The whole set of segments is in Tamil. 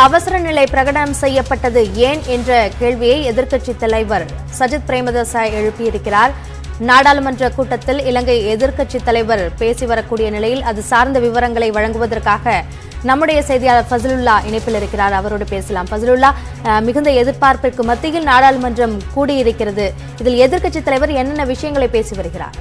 அவசர நிலை பிரகடனம் செய்யப்பட்டது ஏன் என்ற கேள்வியை எதிர்க்கட்சித் தலைவர் சஜித் பிரேமதாச எழுப்பியிருக்கிறார் நாடாளுமன்ற கூட்டத்தில் இலங்கை எதிர்க்கட்சித் தலைவர் பேசி வரக்கூடிய நிலையில் அது சார்ந்த விவரங்களை வழங்குவதற்காக நம்முடைய செய்தியாளர் ஃபசலுல்லா இணைப்பில் இருக்கிறார் அவரோடு பேசலாம் ஃபசலுல்லா அஹ், மிகுந்த எதிர்பார்ப்பிற்கு மத்தியில் நாடாளுமன்றம் கூடியிருக்கிறது இதில் எதிர்க்கட்சித் தலைவர் என்னென்ன விஷயங்களை பேசி வருகிறார்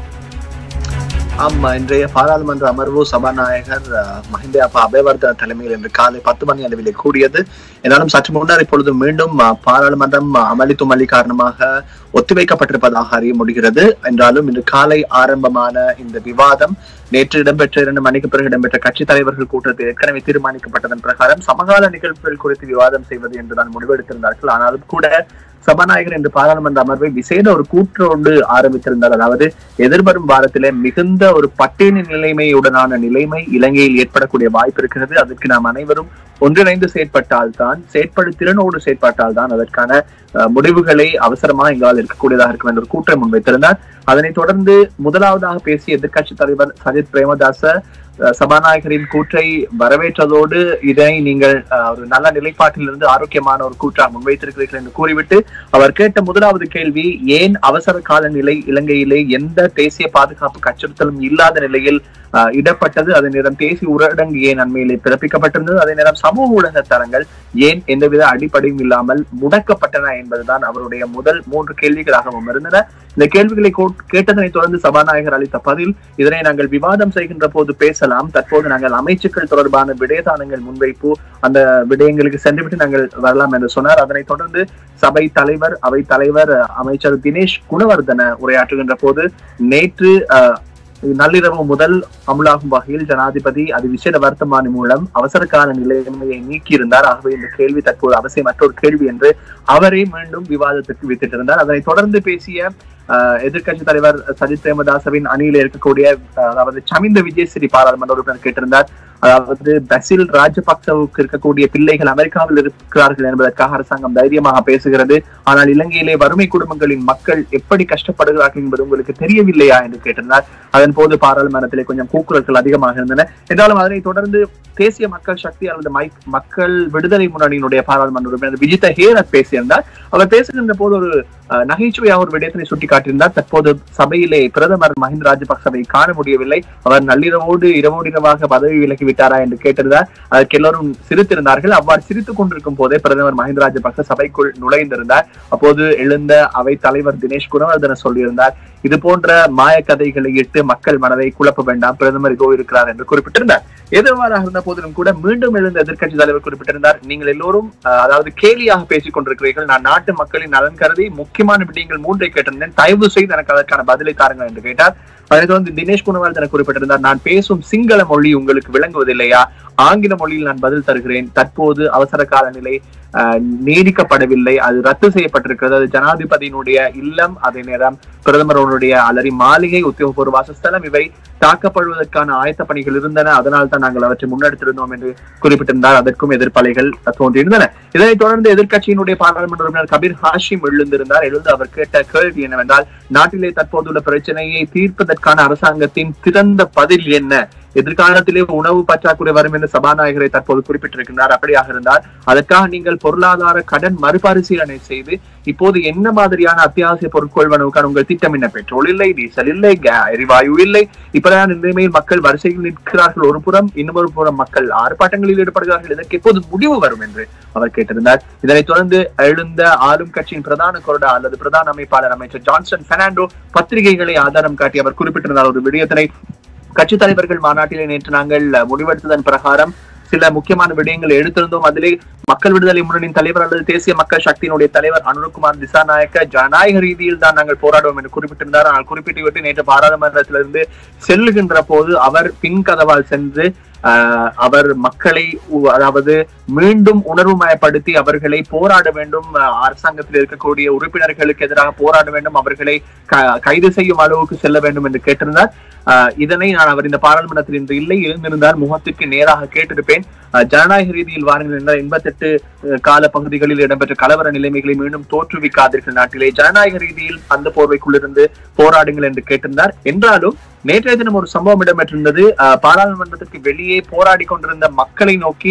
ஆமா இன்றைய பாராளுமன்ற அமர்வு சபாநாயகர் அஹ், மஹிந்த அப்பா அபயவர்தன தலைமையில் இன்று காலை பத்து மணி அளவிலே கூடியது என்றாலும் சற்று முன்னர் இப்பொழுது மீண்டும் அஹ், பாராளுமன்றம் அஹ், அமளி துமளி காரணமாக ஒத்திவைக்கப்பட்டிருப்பதாக அறிய முடிகிறது என்றாலும் இன்று காலை ஆரம்பமான இந்த விவாதம் நேற்று இடம்பெற்ற இரண்டு மணிக்கு பிறகு இடம்பெற்ற கட்சித் தலைவர்கள் கூட்டத்தில் ஏற்கனவே தீர்மானிக்கப்பட்டதன் பிரகாரம் சமகால நிகழ்வுகள் குறித்து விவாதம் செய்வது என்றுதான் முடிவெடுத்திருந்தார்கள் ஆனாலும் கூட சபாநாயகர் இன்று பாராளுமன்ற அமர்வை விசேட ஒரு கூற்றோடு ஆரம்பித்திருந்தார் அதாவது எதிர்வரும் வாரத்திலே மிகுந்த ஒரு பட்டினி நிலைமையுடனான நிலைமை இலங்கையில் ஏற்படக்கூடிய வாய்ப்பு இருக்கிறது அதற்கு நாம் அனைவரும் ஒன்றிணைந்து செயற்பட்டால்தான் செயற்படு திறனோடு செயற்பட்டால்தான் அதற்கான அஹ், முடிவுகளை அவசரமாக எங்களால் இருக்கக்கூடியதாக இருக்கும் என்ற ஒரு கூற்றை முன்வைத்திருந்தார் அதனைத் தொடர்ந்து முதலாவதாக பேசிய எதிர்க்கட்சி தலைவர் சஜித் பிரேமதாச அஹ், சபாநாயகரின் கூற்றை வரவேற்றதோடு இதனை நீங்கள் அஹ், ஒரு நல்ல நிலைப்பாட்டிலிருந்து ஆரோக்கியமான ஒரு கூற்றாக முன்வைத்திருக்கிறீர்கள் என்று கூறிவிட்டு அவர் கேட்ட முதலாவது கேள்வி ஏன் அவசர கால நிலை இலங்கையிலே எந்த தேசிய பாதுகாப்பு அச்சுறுத்தலும் இல்லாத நிலையில் அஹ், இடப்பட்டது அதே நேரம் தேசிய ஊரடங்கு ஏன் அண்மையிலே பிறப்பிக்கப்பட்டிருந்தது அதே நேரம் சமூக ஊடக தரங்கள் ஏன் எந்தவித அடிப்படையும் இல்லாமல் முடக்கப்பட்டன என்பதுதான் அவருடைய முதல் மூன்று கேள்விகளாகவும் இருந்தன இந்த கேள்விகளை கோ- கேட்டதனை தொடர்ந்து சபாநாயகர் அளித்த பதில் இதனை நாங்கள் விவாதம் செய்கின்ற போது பேசலாம் தற்போது நாங்கள் அமைச்சுக்கள் தொடர்பான விடயதானங்கள் முன்வைப்பு அந்த விடயங்களுக்கு சென்றுவிட்டு நாங்கள் வரலாம் என்று சொன்னார் அதனைத் தொடர்ந்து சபை தலைவர் அவை தலைவர் அஹ், அமைச்சர் தினேஷ் குணவர்தன உரையாற்றுகின்ற போது நேற்று அஹ், நள்ளிரவு முதல் அமுலாகும் வகையில் ஜனாதிபதி அது விசேட வர்த்தமானி மூலம் அவசர கால நிலைமையை நீக்கியிருந்தார் ஆகவே இந்த கேள்வி தற்போது அவசியமற்ற ஒரு கேள்வி என்று அவரே மீண்டும் விவாதத்திற்கு வித்திட்டிருந்தார் அதனைத் தொடர்ந்து பேசிய எதிர்கட்சி தலைவர் சஜித் பிரேமதாசவின் அணியில் இருக்கக்கூடிய அஹ், அதாவது சமிந்த விஜயஸ்ரீ பாராளுமன்ற உறுப்பினர் கேட்டிருந்தார் அதாவது பசில் ராஜபக்சவுக்கு இருக்கக்கூடிய பிள்ளைகள் அமெரிக்காவில் இருக்கிறார்கள் என்பதற்காக அரசாங்கம் தைரியமாக பேசுகிறது ஆனால் இலங்கையிலே வறுமை குடும்பங்களின் மக்கள் எப்படி கஷ்டப்படுகிறார்கள் என்பது உங்களுக்கு தெரியவில்லையா என்று கேட்டிருந்தார் அதன் போது பாராளுமன்றத்திலே கொஞ்சம் கூக்குரல்கள் அதிகமாக இருந்தன என்றாலும் அதனைத் தொடர்ந்து தேசிய மக்கள் சக்தி அல்லது மைக் மக்கள் விடுதலை முன்னணியினுடைய பாராளுமன்ற உறுப்பினர் விஜித ஹேரத் பேசியிருந்தார் அவர் பேசுகின்ற போது ஒரு அஹ், நகைச்சுவையாக ஒரு விடயத்தினை சுட்டிக்காட்டியிருந்தார் தற்போது சபையிலே பிரதமர் மஹிந்த ராஜபக்சவை காண முடியவில்லை அவர் நள்ளிரவோடு இரவோடு இரவாக பதவி விலகி விட்டாரா என்று கேட்டிருந்தார் அதற்கு எல்லோரும் சிரித்திருந்தார்கள் அவ்வாறு சிரித்துக் கொண்டிருக்கும் போதே பிரதமர் மஹிந்த ராஜபக்ச சபைக்குள் நுழைந்திருந்தார் அப்போது எழுந்த அவை தலைவர் தினேஷ் குணவர்தன சொல்லியிருந்தார் இது போன்ற மாய கதைகளை இட்டு மக்கள் மனதை குழப்ப வேண்டாம் பிரதமர் இதோ இருக்கிறார் என்று குறிப்பிட்டிருந்தார் எதிர்வாறாக இருந்த போதிலும் கூட மீண்டும் எழுந்த எதிர்க்கட்சி தலைவர் குறிப்பிட்டிருந்தார் நீங்கள் எல்லோரும் அஹ், அதாவது கேலியாக பேசிக் கொண்டிருக்கிறீர்கள் நான் நாட்டு மக்களின் நலன் கருதி முக்கியமான விடயங்கள் மூன்றை கேட்டிருந்தேன் தயவு செய்து எனக்கு அதற்கான பதிலை தாருங்கள் என்று கேட்டார் அதனைத் தொடர்ந்து தினேஷ் குணவர்தன குறிப்பிட்டிருந்தார் நான் பேசும் சிங்கள மொழி உங்களுக்கு விளங்குவதில்லையா ஆங்கில மொழியில் நான் பதில் தருகிறேன் தற்போது அவசர கால நிலை அஹ், நீடிக்கப்படவில்லை அது ரத்து செய்யப்பட்டிருக்கிறது அது ஜனாதிபதியினுடைய இல்லம் அதே நேரம் பிரதமருடைய அலரி மாளிகை உத்தியோகபூர்வ வாசஸ்தலம் இவை தாக்கப்படுவதற்கான ஆயத்த பணிகள் இருந்தன அதனால் தான் நாங்கள் அவற்றை முன்னெடுத்திருந்தோம் என்று குறிப்பிட்டிருந்தார் அதற்கும் எதிர்ப்பலைகள் தோன்றியிருந்தன இதனைத் தொடர்ந்து எதிர்க்கட்சியினுடைய பாராளுமன்ற உறுப்பினர் கபீர் ஹாஷிம் எழுந்திருந்தார் எழுந்து அவர் கேட்ட கேள்வி என்னவென்றால் நாட்டிலே தற்போதுள்ள பிரச்சனையை தீர்ப்பதற்கான அரசாங்கத்தின் திறந்த பதில் என்ன எதிர்காலத்திலே உணவு பற்றாக்குறை வரும் என்று சபாநாயகரை தற்போது குறிப்பிட்டிருக்கின்றார் அப்படியாக இருந்தால் அதற்காக நீங்கள் பொருளாதார கடன் மறுபரிசீலனை செய்து இப்போது என்ன மாதிரியான அத்தியாவசிய பொருட்கொள்வனவுக்கான உங்கள் திட்டம் என்ன பெட்ரோல் இல்லை டீசல் இல்லை கே- எரிவாயு இல்லை இப்படியான நிலைமையில் மக்கள் வரிசையில் நிற்கிறார்கள் ஒரு புறம் இன்னொரு புறம் மக்கள் ஆர்ப்பாட்டங்களில் ஈடுபடுகிறார்கள் இதற்கு எப்போது முடிவு வரும் என்று அவர் கேட்டிருந்தார் இதனைத் தொடர்ந்து எழுந்த ஆளும் கட்சியின் பிரதான கொறடா அல்லது பிரதான அமைப்பாளர் அமைச்சர் ஜான்சன் பெர்னாண்டோ பத்திரிகைகளை ஆதாரம் காட்டி அவர் குறிப்பிட்டிருந்தார் ஒரு விடயத்தினை கட்சி தலைவர்கள் மாநாட்டிலே நேற்று நாங்கள் முடிவெடுத்ததன் பிரகாரம் சில முக்கியமான விடயங்களை எடுத்திருந்தோம் அதிலே மக்கள் விடுதலை முன்னணியின் தலைவர் அல்லது தேசிய மக்கள் சக்தியினுடைய தலைவர் அனுரகுமார் திசாநாயக்க ஜனநாயக ரீதியில் தான் நாங்கள் போராடுவோம் என்று குறிப்பிட்டிருந்தார் ஆனால் குறிப்பிட்டு விட்டு நேற்று பாராளுமன்றத்திலிருந்து செல்லுகின்ற போது அவர் பின் கதவால் சென்று ஆஹ், அவர் மக்களை உ- அதாவது மீண்டும் உணர்வு மயப்படுத்தி அவர்களை போராட வேண்டும் ஆஹ், அரசாங்கத்தில் இருக்கக்கூடிய உறுப்பினர்களுக்கு எதிராக போராட வேண்டும் அவர்களை க- கைது செய்யும் அளவுக்கு செல்ல வேண்டும் என்று கேட்டிருந்தார் ஆஹ், இதனை நான் அவர் இந்த பாராளுமன்றத்தில் இன்று இல்லை இருந்திருந்தால் முகத்துக்கு நேராக கேட்டிருப்பேன் ஆஹ், ஜனநாயக ரீதியில் வாருங்கள் என்ற எண்பத்தெட்டு கால பகுதிகளில் இடம்பெற்ற கலவர நிலைமைகளை மீண்டும் தோற்றுவிக்காதீர்கள் நாட்டிலே ஜனநாயக ரீதியில் அந்த போர்வைக்குள்ளிருந்து போராடுங்கள் என்று கேட்டிருந்தார் என்றாலும் நேற்றைய தினம் ஒரு சம்பவம் இடம்பெற்றிருந்தது ஆஹ், பாராளுமன்றத்திற்கு வெளியே போராடி கொண்டிருந்த மக்களை நோக்கி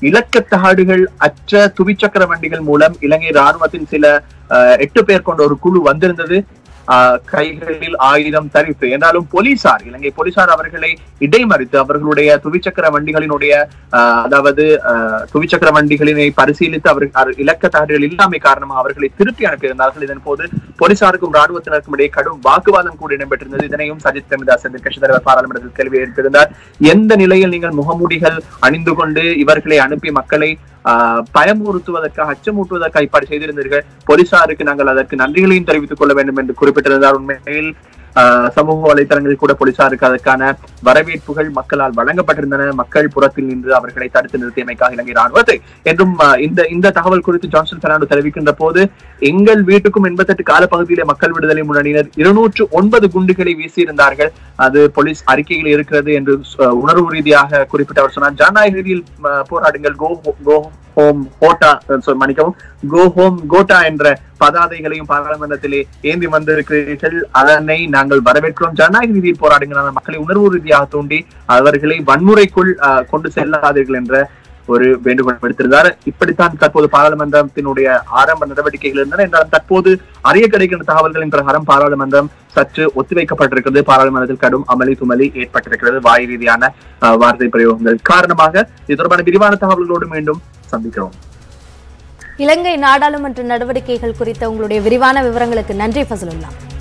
இலக்கத்தகாடுகள் அற்ற துவிச்சக்கர வண்டிகள் மூலம் இலங்கை ராணுவத்தின் சில அஹ், எட்டு பேர் கொண்ட ஒரு குழு வந்திருந்தது ஆஹ், கைகளில் ஆயுதம் தரித்து என்றாலும் போலீசார் இலங்கை போலீசார் அவர்களை இடைமறித்து அவர்களுடைய துவிச்சக்கர வண்டிகளினுடைய ஆஹ், அதாவது ஆஹ், துவிச்சக்கர வண்டிகளினை பரிசீலித்து அவர்கள் இலக்கத்தகடுகள் இல்லாமை காரணமாக அவர்களை திருப்பி அனுப்பியிருந்தார்கள் இதன் போது போலீசாருக்கும் ராணுவத்தினருக்கும் இடையே கடும் வாக்குவாதம் கூட இடம்பெற்றிருந்தது இதனையும் சஜித் பிரேமதாஸ் எதிர்க்கட்சி தலைவர் பாராளுமன்றத்தில் கேள்வி எழுப்பியிருந்தார் எந்த நிலையில் நீங்கள் முகமூடிகள் அணிந்து கொண்டு இவர்களை அனுப்பி மக்களை ஆஹ், பயமுறுத்துவதற்காக அச்சமூட்டுவதற்காக இப்படி செய்திருந்தீர்கள் போலீசாருக்கு நாங்கள் அதற்கு நன்றிகளையும் தெரிவித்துக் கொள்ள வேண்டும் என்று குறிப்பிட்டிருந்தார் உண்மையில் ஆஹ், சமூக வலைதளங்களில் கூட போலீசாருக்கு அதற்கான வரவேற்புகள் மக்களால் வழங்கப்பட்டிருந்தன மக்கள் புறத்தில் நின்று அவர்களை தடுத்து நிறுத்தியமைக்காக இலங்கை ராணுவத்தை என்றும் ஆஹ், இந்த இந்த தகவல் குறித்து ஜான்சன் பெர்னாண்டோ தெரிவிக்கின்ற போது எங்கள் வீட்டுக்கும் எண்பத்தெட்டு காலப்பகுதியிலே மக்கள் விடுதலை முன்னணியினர் இருநூற்று ஒன்பது குண்டுகளை வீசியிருந்தார்கள் அது போலீஸ் அறிக்கையில் இருக்கிறது என்று அஹ், உணர்வு ரீதியாக குறிப்பிட்டு அவர் சொன்னார் ஜனநாயக ரீதியில் அஹ், போராடுங்கள் கோ கோ ஹோம் ஹோட்டா அஹ், sorry, மன்னிக்கவும் கோ ஹோம் கோட்டா என்ற பதாதைகளையும் பாராளுமன்றத்திலே ஏந்தி வந்திருக்கிறீர்கள் அதனை நாங்கள் வரவேற்கிறோம் ஜனநாயக ரீதியில் போராடுங்கள் ஆனால் மக்களை உணர்வு ரீதியாக தூண்டி அவர்களை வன்முறைக்குள் அஹ், கொண்டு செல்லாதீர்கள் என்ற ஒரு வேண்டுகோள் விடுத்திருந்தார் இப்படித்தான் தற்போது பாராளுமன்றத்தினுடைய ஆரம்ப நடவடிக்கைகள் இருந்தன என்றாலும் தற்போது அறிய கிடைக்கின்ற தகவல்களின் பிரகாரம் பாராளுமன்றம் சற்று ஒத்திவைக்கப்பட்டிருக்கிறது பாராளுமன்றத்தில் கடும் அமளி துமளி ஏற்பட்டிருக்கிறது வாய் ரீதியான அஹ், வார்த்தை பிரயோகங்கள் காரணமாக இது தொடர்பான விரிவான தகவல்களோடு மீண்டும் சந்திக்கிறோம் இலங்கை நாடாளுமன்ற நடவடிக்கைகள் குறித்த உங்களுடைய விரிவான விவரங்களுக்கு நன்றி ஃபசலுல்லா